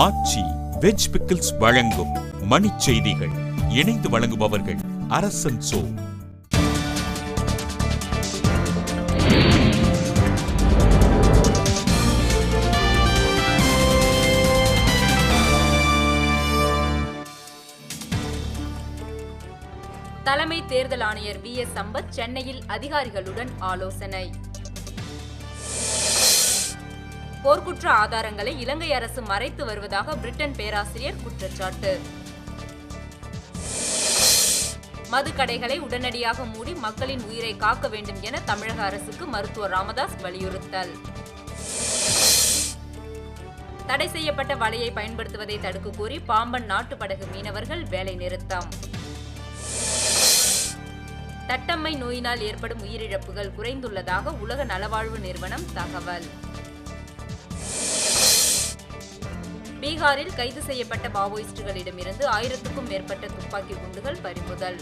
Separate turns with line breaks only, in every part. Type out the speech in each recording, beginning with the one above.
ஆச்சி veg pickles வழங்கும் மணிச் செய்திகள் இணைந்து வழங்குபவர்கள் அரசன் சோ
தலைமை தேர்தல் ஆணையர் வி எஸ் சம்பத் சென்னையில் அதிகாரிகளுடன் ஆலோசனை போர்க்குற்ற ஆதாரங்களை இலங்கை அரசு மறைத்து வருவதாக பிரிட்டன் பேராசிரியர் குற்றச்சாட்டு மதுக்கடைகளை உடனடியாக மூடி மக்களின் உயிரை காக்க வேண்டும் என தமிழக அரசுக்கு மருத்துவர் ராமதாஸ் வலியுறுத்தல் தடை செய்யப்பட்ட வலையை பயன்படுத்துவதை தடுக்க கோரி பாம்பன் நாட்டுப்படகு மீனவர்கள் வேலை நிறுத்தம் தட்டம்மை நோயினால் ஏற்படும் உயிரிழப்புகள் குறைந்துள்ளதாக உலக நலவாழ்வு நிறுவனம் தகவல் பீகாரில் கைது செய்யப்பட்ட மாவோயிஸ்டுகளிடமிருந்து ஆயிரத்துக்கும் மேற்பட்ட துப்பாக்கி குண்டுகள் பறிமுதல்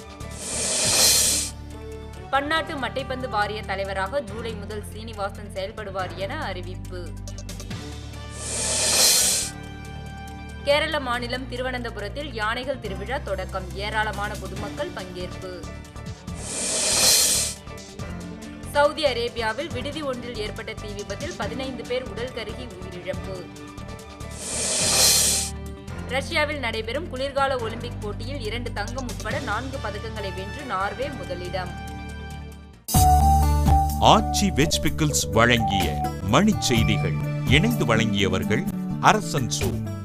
பன்னாட்டு மட்டைப்பந்து வாரிய தலைவராக ஜூலை முதல் சீனிவாசன் செயல்படுவார் என அறிவிப்பு கேரள மாநிலம் திருவனந்தபுரத்தில் யானைகள் திருவிழா தொடக்கம் ஏராளமான பொதுமக்கள் பங்கேற்பு சவுதி அரேபியாவில் விடுதி ஒன்றில் ஏற்பட்ட தீ விபத்தில் பதினைந்து பேர் உடல் கருகி உயிரிழப்பு ரஷ்யாவில் நடைபெறும் குளிர்கால ஒலிம்பிக் போட்டியில் இரண்டு தங்கம் உட்பட நான்கு பதக்கங்களை வென்று நார்வே முதலிடம்
ஆச்சி வெஜ் பிக்கிள்ஸ் வழங்கிய மணிச் செய்திகள் இணைந்து வழங்கியவர்கள் அரசன் சோ